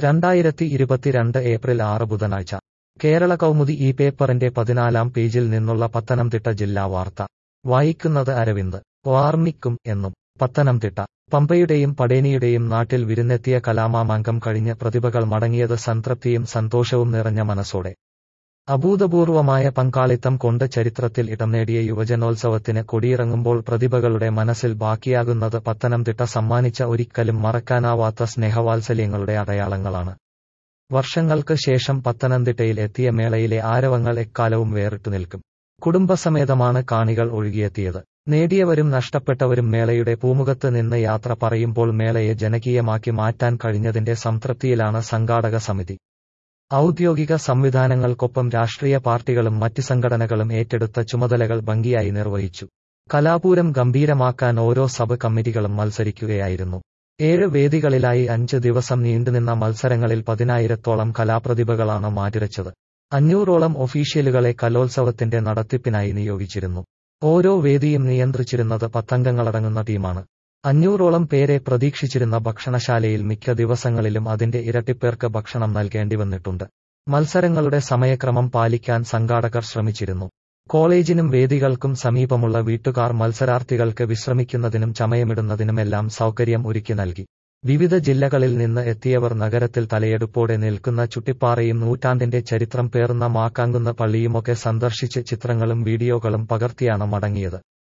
രണ്ടായിരത്തി ഇരുപത്തിരണ്ട് ഏപ്രിൽ ആറ് ബുധനാഴ്ച കേരള കൗമുദി ഈ പേപ്പറിന്റെ പതിനാലാം പേജിൽ നിന്നുള്ള പത്തനംതിട്ട ജില്ലാ വാർത്ത വായിക്കുന്നത് അരവിന്ദ് വാർമിക്കും എന്നും പത്തനംതിട്ട പമ്പയുടെയും പടേനിയുടെയും നാട്ടിൽ വിരുന്നെത്തിയ കലാമാമാങ്കം കഴിഞ്ഞ് പ്രതിഭകൾ മടങ്ങിയത് സംതൃപ്തിയും സന്തോഷവും നിറഞ്ഞ മനസ്സോടെ അഭൂതപൂർവമായ പങ്കാളിത്തം കൊണ്ട് ചരിത്രത്തിൽ ഇടം നേടിയ യുവജനോത്സവത്തിന് കൊടിയിറങ്ങുമ്പോൾ പ്രതിഭകളുടെ മനസ്സിൽ ബാക്കിയാകുന്നത് പത്തനംതിട്ട സമ്മാനിച്ച ഒരിക്കലും മറക്കാനാവാത്ത സ്നേഹവാത്സല്യങ്ങളുടെ അടയാളങ്ങളാണ് വർഷങ്ങൾക്ക് ശേഷം പത്തനംതിട്ടയിൽ എത്തിയ മേളയിലെ ആരവങ്ങൾ എക്കാലവും വേറിട്ടു നിൽക്കും കുടുംബസമേതമാണ് കാണികൾ ഒഴുകിയെത്തിയത് നേടിയവരും നഷ്ടപ്പെട്ടവരും മേളയുടെ പൂമുഖത്ത് നിന്ന് യാത്ര പറയുമ്പോൾ മേളയെ ജനകീയമാക്കി മാറ്റാൻ കഴിഞ്ഞതിന്റെ സംതൃപ്തിയിലാണ് സംഘാടക സമിതി ഔദ്യോഗിക സംവിധാനങ്ങൾക്കൊപ്പം രാഷ്ട്രീയ പാർട്ടികളും മറ്റ് സംഘടനകളും ഏറ്റെടുത്ത ചുമതലകൾ ഭംഗിയായി നിർവഹിച്ചു കലാപൂരം ഗംഭീരമാക്കാൻ ഓരോ സബ് കമ്മിറ്റികളും മത്സരിക്കുകയായിരുന്നു ഏഴ് വേദികളിലായി അഞ്ച് ദിവസം നീണ്ടുനിന്ന മത്സരങ്ങളിൽ പതിനായിരത്തോളം കലാപ്രതിഭകളാണ് മാറ്റിരച്ചത് അഞ്ഞൂറോളം ഒഫീഷ്യലുകളെ കലോത്സവത്തിന്റെ നടത്തിപ്പിനായി നിയോഗിച്ചിരുന്നു ഓരോ വേദിയും നിയന്ത്രിച്ചിരുന്നത് പത്തംഗങ്ങളടങ്ങുന്ന ടീമാണ് അഞ്ഞൂറോളം പേരെ പ്രതീക്ഷിച്ചിരുന്ന ഭക്ഷണശാലയിൽ മിക്ക ദിവസങ്ങളിലും അതിന്റെ ഇരട്ടിപ്പേർക്ക് ഭക്ഷണം നൽകേണ്ടി വന്നിട്ടുണ്ട് മത്സരങ്ങളുടെ സമയക്രമം പാലിക്കാൻ സംഘാടകർ ശ്രമിച്ചിരുന്നു കോളേജിനും വേദികൾക്കും സമീപമുള്ള വീട്ടുകാർ മത്സരാർത്ഥികൾക്ക് വിശ്രമിക്കുന്നതിനും ചമയമിടുന്നതിനുമെല്ലാം സൗകര്യം ഒരുക്കി നൽകി വിവിധ ജില്ലകളിൽ നിന്ന് എത്തിയവർ നഗരത്തിൽ തലയെടുപ്പോടെ നിൽക്കുന്ന ചുട്ടിപ്പാറയും നൂറ്റാണ്ടിന്റെ ചരിത്രം പേർന്ന മാക്കാങ്കുന്ന പള്ളിയുമൊക്കെ സന്ദർശിച്ച് ചിത്രങ്ങളും വീഡിയോകളും പകർത്തിയാണ് മടങ്ങിയത്